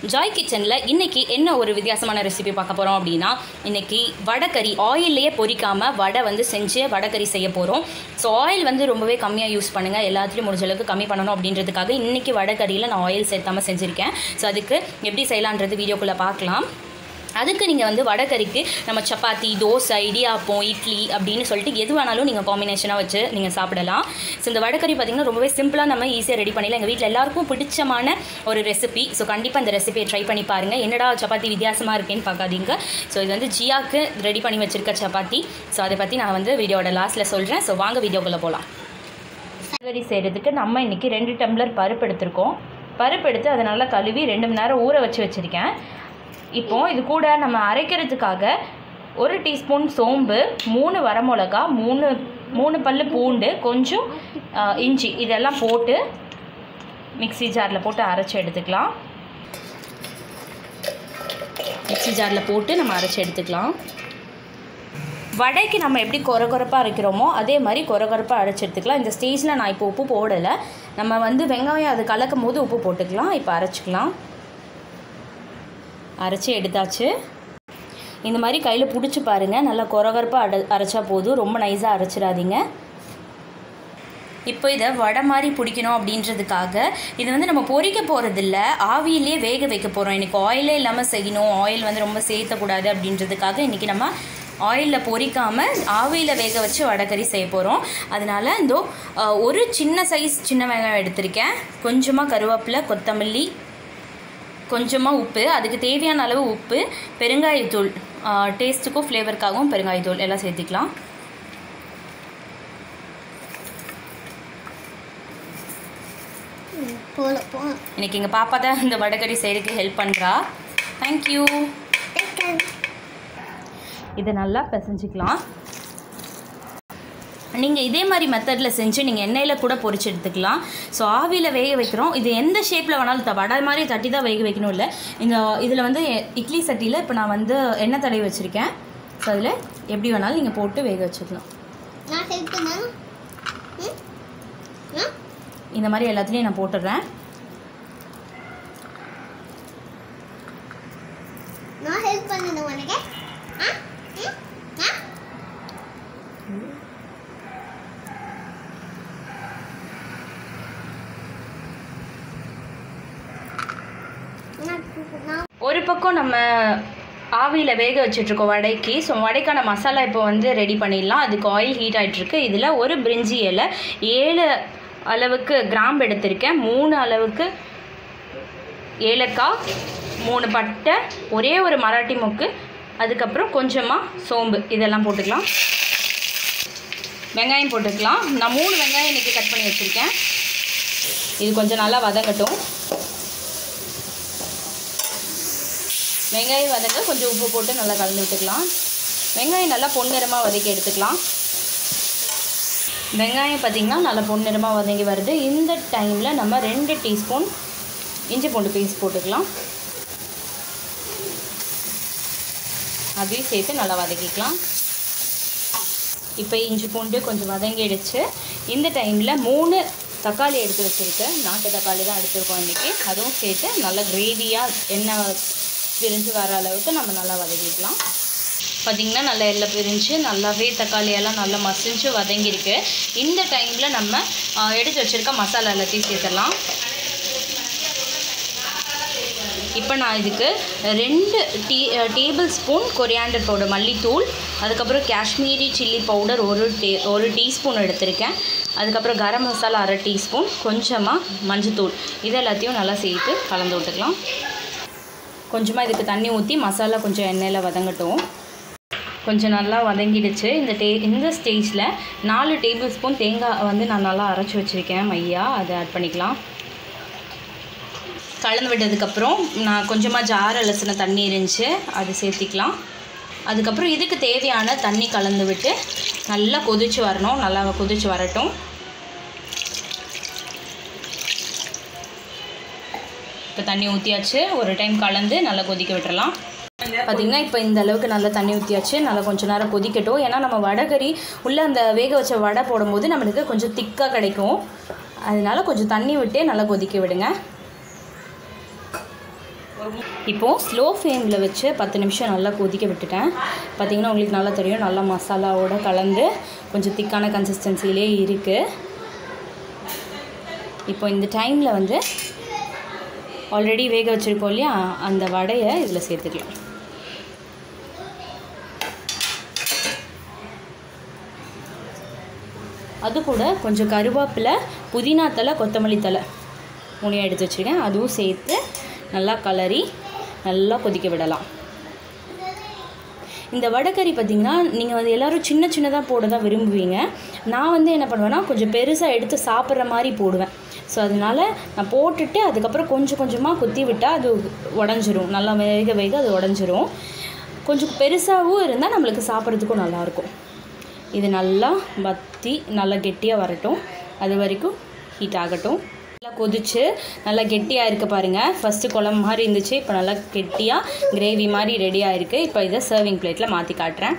Joy கிச்சனில் இன்னைக்கு என்ன ஒரு வித்தியாசமான ரெசிபி பார்க்க போகிறோம் அப்படின்னா இன்னைக்கு வடைக்கறி ஆயில்லையே பொரிக்காமல் வடை வந்து செஞ்சு வடைக்கறி செய்ய போகிறோம் ஸோ ஆயில் வந்து ரொம்பவே கம்மியாக யூஸ் பண்ணுங்கள் எல்லாத்துலேயும் முடிஞ்ச அளவுக்கு கம்மி பண்ணணும் அப்படின்றதுக்காக இன்னைக்கு வடைக்கறியில் நான் ஆயில் சேர்த்தாமல் செஞ்சுருக்கேன் ஸோ அதுக்கு எப்படி செய்யலான்றது வீடியோக்குள்ளே பார்க்கலாம் அதுக்கு நீங்கள் வந்து வடைக்கறிக்கு நம்ம சப்பாத்தி தோசை இடியாப்பம் இட்லி அப்படின்னு சொல்லிட்டு எது வேணாலும் நீங்கள் காம்பினேஷனாக வச்சு நீங்கள் சாப்பிடலாம் ஸோ இந்த வடைக்கறி பார்த்திங்கன்னா ரொம்பவே சிம்பிளாக நம்ம ஈஸியாக ரெடி பண்ணிடலாம் எங்கள் வீட்டில் எல்லாருக்கும் பிடிச்சமான ஒரு ரெசிபி ஸோ கண்டிப்பாக இந்த ரெசிபியை ட்ரை பண்ணி பாருங்கள் என்னடா சப்பாத்தி வித்தியாசமாக இருக்கேன்னு பார்க்காதீங்க ஸோ இது வந்து ஜியாக்கு ரெடி பண்ணி வச்சுருக்க சப்பாத்தி ஸோ அதை பற்றி நான் வந்து வீடியோட லாஸ்ட்டில் சொல்கிறேன் ஸோ வாங்க வீடியோக்குள்ளே போகலாம் வடைக்கறி செய்கிறதுக்கு நம்ம இன்றைக்கி ரெண்டு டம்ளர் பருப்பு எடுத்திருக்கோம் பருப்பு எடுத்து அதை நல்லா கழுவி ரெண்டு மணி நேரம் ஊற வச்சு வச்சுருக்கேன் இப்போ இது கூட நம்ம அரைக்கிறதுக்காக ஒரு டீஸ்பூன் சோம்பு மூணு வரமிளகா மூணு மூணு பல்லு பூண்டு கொஞ்சம் ஆ, இஞ்சி இதெல்லாம் போட்டு மிக்ஸி ஜாரில் போட்டு அரைச்சி எடுத்துக்கலாம் மிக்ஸி ஜாரில் போட்டு நம்ம அரைச்சி எடுத்துக்கலாம் வடைக்கு நம்ம எப்படி கொர கொரப்பாக அரைக்கிறோமோ அதே மாதிரி கொர கொரப்பாக அரைச்சி எடுத்துக்கலாம் இந்த ஸ்டேஜில் நான் இப்போ உப்பு போடலை நம்ம வந்து வெங்காயம் அது கலக்கும் போது உப்பு போட்டுக்கலாம் இப்போ அரைச்சிக்கலாம் அரைச்சி எடுத்தாச்சு இந்த மாதிரி கையில் பிடிச்சி பாருங்கள் நல்லா கொரகொரப்பாக அட அரைச்சா போதும் ரொம்ப நைஸாக அரைச்சிடாதீங்க இப்போ இதை வடை மாதிரி பிடிக்கணும் அப்படின்றதுக்காக இது வந்து நம்ம பொரிக்க போகிறதில்ல ஆவியிலே வேக வைக்க போகிறோம் இன்றைக்கி ஆயிலே இல்லாமல் செய்யணும் ஆயில் வந்து ரொம்ப சேர்த்தக்கூடாது அப்படின்றதுக்காக இன்றைக்கி நம்ம ஆயிலில் பொரிக்காமல் ஆவியில் வேக வச்சு வடைக்கறி செய்ய போகிறோம் அதனால் இந்த ஒரு சின்ன சைஸ் சின்ன வெங்காயம் எடுத்திருக்கேன் கொஞ்சமாக கருவேப்பிலை கொத்தமல்லி கொஞ்சமாக உப்பு அதுக்கு தேவையான அளவு உப்பு பெருங்காயத்தூள் டேஸ்ட்டுக்கும் ஃப்ளேவருக்காகவும் பெருங்காயத்தூள் எல்லாம் சேர்த்திக்கலாம் போல போ இன்னைக்கு எங்கள் பாப்பா தான் இந்த வடைக்கறி செய்கிறதுக்கு ஹெல்ப் பண்ணுறா தேங்க்யூ இதை நல்லா பிசைஞ்சிக்கலாம் நீங்கள் இதே மாதிரி மெத்தடில் செஞ்சு நீங்கள் எண்ணெயில் கூட பொரிச்சு எடுத்துக்கலாம் ஸோ ஆவியில் வேக வைக்கிறோம் இது எந்த ஷேப்பில் வேணாலும் த வடை மாதிரி தட்டி தான் வேக வைக்கணும் இல்லை இந்த இதில் வந்து இட்லி சட்டியில் இப்போ நான் வந்து எண்ணெய் தடவி வச்சுருக்கேன் ஸோ அதில் எப்படி வேணாலும் நீங்கள் போட்டு வேக வச்சுக்கலாம் நான் ஹெல்ப் பண்ணா ம் ஆ? இந்த மாதிரி எல்லாத்துலேயும் நான் போட்டுடுறேன் நான் ஹெல்ப் பண்ணணும் உனக்கு ஆ ம் ஆ நான் நான் ஒரு பக்கம் நம்ம ஆவியில் வேக வச்சுட்ருக்கோம் வடைக்கு ஸோ வடைக்கான மசாலா இப்போ வந்து ரெடி பண்ணிடலாம் அதுக்கு ஆயில் ஹீட் ஆகிட்டுருக்கு இதில் ஒரு பிரிஞ்சி இலை ஏழு அளவுக்கு கிராம்பு எடுத்திருக்கேன் மூணு அளவுக்கு ஏலக்காய் மூணு பட்டை ஒரே ஒரு மராட்டி மொக்கு அதுக்கப்புறம் கொஞ்சமாக சோம்பு இதெல்லாம் போட்டுக்கலாம் வெங்காயம் போட்டுக்கலாம் நான் மூணு வெங்காயம் இன்றைக்கி கட் பண்ணி வச்சுருக்கேன் இது கொஞ்சம் நல்லா வதங்கட்டும் வெங்காயம் வதங்க கொஞ்சம் உப்பு போட்டு நல்லா கலந்து விட்டுக்கலாம் வெங்காயம் நல்லா பொன்னிறமாக வதக்கி எடுத்துக்கலாம் வெங்காயம் பார்த்திங்கன்னா நல்லா பொன்னிறமாக வதங்கி வருது இந்த டைமில் நம்ம ரெண்டு டீஸ்பூன் இஞ்சி பூண்டு பேஸ்ட் போட்டுக்கலாம் அதையும் சேர்த்து நல்லா வதக்கிக்கலாம் இப்போ இஞ்சி பூண்டு கொஞ்சம் வதங்கிடுச்சு இந்த டைமில் மூணு தக்காளி எடுத்து வச்சுருக்கேன் நாட்டு தக்காளி தான் எடுத்துருக்கோம் இன்றைக்கி அதுவும் சேர்த்து நல்லா கிரேவியாக எண்ணெய் பிரிஞ்சு வர அளவுக்கு நம்ம நல்லா வதக்கிக்கலாம் பார்த்திங்கன்னா நல்லா எல்லாம் பிரிஞ்சு நல்லாவே தக்காளியெல்லாம் நல்லா மசிஞ்சு வதங்கியிருக்கு இந்த டைமில் நம்ம ஆ, எடுத்து வச்சுருக்க மசாலா எல்லாத்தையும் சேர்த்துடலாம் இப்போ நான் இதுக்கு ரெண்டு டீ டேபிள் ஸ்பூன் கொரியாண்டர் பவுடர் மல்லித்தூள் அதுக்கப்புறம் காஷ்மீரி சில்லி பவுடர் ஒரு டே ஒரு டீஸ்பூன் எடுத்திருக்கேன் அதுக்கப்புறம் கரம் மசாலா அரை டீஸ்பூன் கொஞ்சமாக மஞ்சத்தூள் இது எல்லாத்தையும் நல்லா சேர்த்து கலந்து விட்டுக்கலாம் கொஞ்சமாக இதுக்கு தண்ணி ஊற்றி மசாலா கொஞ்சம் எண்ணெயில் வதங்கட்டும் கொஞ்சம் நல்லா வதங்கிடுச்சு இந்த டே இந்த ஸ்டேஜில் நாலு டேபிள் ஸ்பூன் தேங்காய் வந்து நான் நல்லா அரைச்சி வச்சுருக்கேன் மையா அதை ஆட் பண்ணிக்கலாம் கலந்து விட்டதுக்கப்புறம் நான் கொஞ்சமாக ஜார் அலசின தண்ணி இருந்துச்சு அது சேர்த்திக்கலாம் அதுக்கப்புறம் இதுக்கு தேவையான தண்ணி கலந்து விட்டு நல்லா கொதிச்சு வரணும் நல்லா கொதிச்சு வரட்டும் இப்போ தண்ணி ஊற்றியாச்சு ஒரு டைம் கலந்து நல்லா கொதிக்க விட்டுறலாம் பார்த்திங்கன்னா இப்போ இந்த அளவுக்கு நல்லா தண்ணி ஊற்றியாச்சு நல்லா கொஞ்ச நேரம் கொதிக்கட்டும் ஏன்னா நம்ம வடைகறி உள்ளே அந்த வேக வச்ச வடை போடும்போது நம்மளுக்கு கொஞ்சம் திக்காக கிடைக்கும் அதனால கொஞ்சம் தண்ணி விட்டே நல்லா கொதிக்க விடுங்க இப்போது ஸ்லோ ஃப்ளேமில் வச்சு பத்து நிமிஷம் நல்லா கொதிக்க விட்டுட்டேன் பார்த்தீங்கன்னா உங்களுக்கு நல்லா தெரியும் நல்லா மசாலாவோட கலந்து கொஞ்சம் திக்கான கன்சிஸ்டன்சிலே இருக்குது இப்போ இந்த டைமில் வந்து ஆல்ரெடி வேக வச்சுருக்கோம் இல்லையா அந்த வடையை இதில் சேர்த்துக்கலாம் அது கூட கொஞ்சம் கருவேப்பிலை புதினா தலை கொத்தமல்லி தலை மூணையும் எடுத்து வச்சுருக்கேன் அதுவும் சேர்த்து நல்லா கலரி நல்லா கொதிக்க விடலாம் இந்த வடைக்கறி பார்த்திங்கன்னா நீங்கள் வந்து எல்லோரும் சின்ன சின்னதாக போட தான் விரும்புவீங்க நான் வந்து என்ன பண்ணுவேன்னா கொஞ்சம் பெருசாக எடுத்து சாப்பிட்ற மாதிரி போடுவேன் ஸோ அதனால் நான் போட்டுட்டு அதுக்கப்புறம் கொஞ்சம் கொஞ்சமாக குத்தி விட்டால் அது உடஞ்சிரும் நல்லா வேக வேக அது உடஞ்சிரும் கொஞ்சம் பெருசாகவும் இருந்தால் நம்மளுக்கு சாப்பிட்றதுக்கும் நல்லாயிருக்கும் இது நல்லா வத்தி நல்லா கெட்டியாக வரட்டும் அது வரைக்கும் ஹீட் ஆகட்டும் நல்லா கொதிச்சு நல்லா கெட்டியாக இருக்குது பாருங்கள் ஃபஸ்ட்டு குழம்பு மாதிரி இருந்துச்சு இப்போ நல்லா கெட்டியாக கிரேவி மாதிரி ரெடியாக இருக்குது இப்போ இதை சர்விங் பிளேட்டில் மாற்றி காட்டுறேன்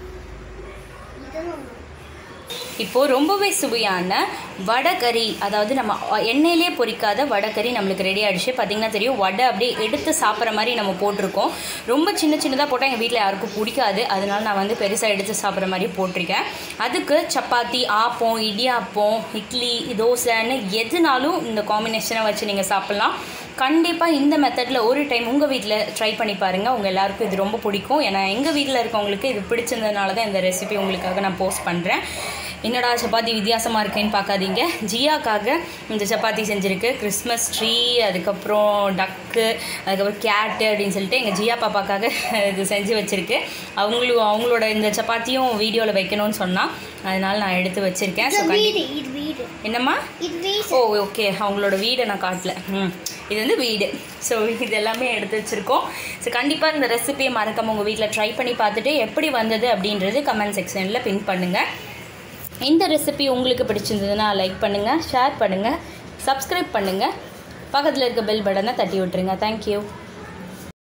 இப்போது ரொம்பவே சுவையான வடைக்கறி அதாவது நம்ம எண்ணெயிலே பொரிக்காத வடைக்கறி நம்மளுக்கு ரெடி ஆகிடுச்சு பார்த்திங்கன்னா தெரியும் வடை அப்படியே எடுத்து சாப்பிட்ற மாதிரி நம்ம போட்டிருக்கோம் ரொம்ப சின்ன சின்னதாக போட்டால் எங்கள் வீட்டில் யாருக்கும் பிடிக்காது அதனால நான் வந்து பெருசாக எடுத்து சாப்பிட்ற மாதிரி போட்டிருக்கேன் அதுக்கு சப்பாத்தி ஆப்பம் இடியாப்பம் இட்லி தோசைன்னு எதுனாலும் இந்த காம்பினேஷனை வச்சு நீங்கள் சாப்பிட்லாம் கண்டிப்பாக இந்த மெத்தடில் ஒரு டைம் உங்கள் வீட்டில் ட்ரை பண்ணி பாருங்கள் உங்கள் எல்லாருக்கும் இது ரொம்ப பிடிக்கும் ஏன்னா எங்கள் வீட்டில் இருக்கவங்களுக்கு இது பிடிச்சிருந்ததுனால தான் இந்த ரெசிபி உங்களுக்காக நான் போஸ்ட் பண்ணுறேன் என்னடா சப்பாத்தி வித்தியாசமாக இருக்கேன்னு பார்க்காதீங்க ஜியாக்காக இந்த சப்பாத்தி செஞ்சுருக்கு கிறிஸ்மஸ் ட்ரீ அதுக்கப்புறம் டக்கு அதுக்கப்புறம் கேட்டு அப்படின்னு சொல்லிட்டு எங்கள் ஜியா பாப்பாக்காக இது செஞ்சு வச்சுருக்கு அவங்களும் அவங்களோட இந்த சப்பாத்தியும் வீடியோவில் வைக்கணும்னு சொன்னால் அதனால் நான் எடுத்து வச்சுருக்கேன் ஸோ கண்டி வீடு இது வீடு என்னம்மா இது வீடு ஓ ஓகே அவங்களோட வீடை நான் காட்டல ம் இது வந்து வீடு ஸோ இது எல்லாமே எடுத்து வச்சுருக்கோம் ஸோ கண்டிப்பாக இந்த ரெசிபியை மறக்காம உங்கள் வீட்டில் ட்ரை பண்ணி பார்த்துட்டு எப்படி வந்தது அப்படின்றது கமெண்ட் செக்ஷனில் பின் பண்ணுங்கள் இந்த ரெசிபி உங்களுக்கு பிடிச்சிருந்ததுன்னா லைக் பண்ணுங்கள் ஷேர் பண்ணுங்கள் சப்ஸ்கிரைப் பண்ணுங்கள் பக்கத்தில் இருக்க பெல் பட்டனை தட்டி விட்டுருங்க தேங்க்யூ